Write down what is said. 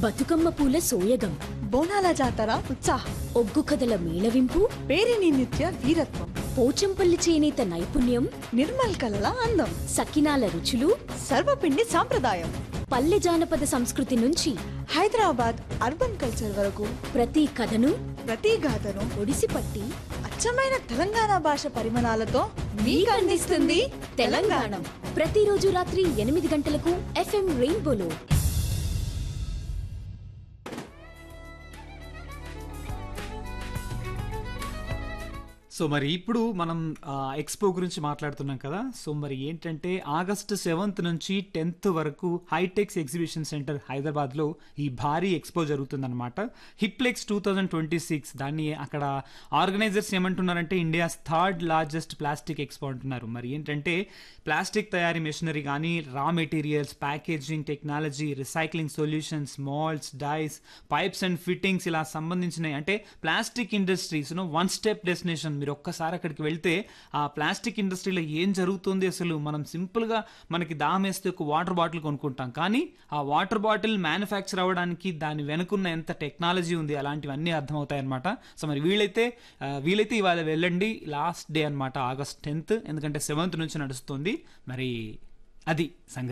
బతుకమ్మ పూల సోయగం బోనాల జాతర ఉత్సాహం ఒగ్గు కథల మేళవింపు పేరిని నిత్య వీరత్వం పోచంపల్లి చేనేత నైపుణ్యం నిర్మల్ కలల అందం సకినాల రుచులు సర్వపిండి సాంప్రదాయం పల్లె జానపద సంస్కృతి నుంచి హైదరాబాద్ అర్బన్ కల్చర్ వరకు ప్రతి కథను ప్రతి గాథను ఒడిసిపట్టి అచ్చమైన తెలంగాణ భాష పరిమాణాలతో మీకు అందిస్తుంది తెలంగాణ ప్రతిరోజు రాత్రి ఎనిమిది గంటలకు ఎఫ్ఎం రెయిన్బోలో సో మరి ఇప్పుడు మనం ఆ, ఎక్స్పో గురించి మాట్లాడుతున్నాం కదా సో మరి ఏంటంటే ఆగస్టు సెవెంత్ నుంచి టెన్త్ వరకు హైటెక్స్ ఎగ్జిబిషన్ సెంటర్ హైదరాబాద్లో ఈ భారీ ఎక్స్పో జరుగుతుందన్నమాట Hiplex two thousand twenty six దాన్ని అక్కడ ఆర్గనైజర్స్ ఏమంటున్నారంటే India's third largest plastic expo అంటున్నారు మరి ఏంటంటే ప్లాస్టిక్ తయారీ మెషినరీ కానీ raw materials packaging technology recycling solutions moulds dies pipes and fittings ఇలా సంబంధించినవి అంటే plastic industries one step destination మీరు ఒక్కసారి అక్కడికి వెళ్తే ఆ ప్లాస్టిక్ ఇండస్ట్రీలో ఏం జరుగుతుంది అసలు మనం సింపుల్గా మనకి దాహం వేస్తే ఒక వాటర్ బాటిల్ కొనుక్కుంటాం కానీ ఆ వాటర్ బాటిల్ మ్యానుఫ్యాక్చర్ అవ్వడానికి దాని వెనుకున్న ఎంత టెక్నాలజీ ఉంది అలాంటివన్నీ అర్థమవుతాయి అనమాట సో మరి వీలైతే ఆ, వీలైతే ఇవాళ వెళ్ళండి లాస్ట్ డే అన్నమాట ఆగస్ట్ టెన్త్ ఎందుకంటే సెవెంత్ నుంచి నడుస్తుంది మరి అది సంగతి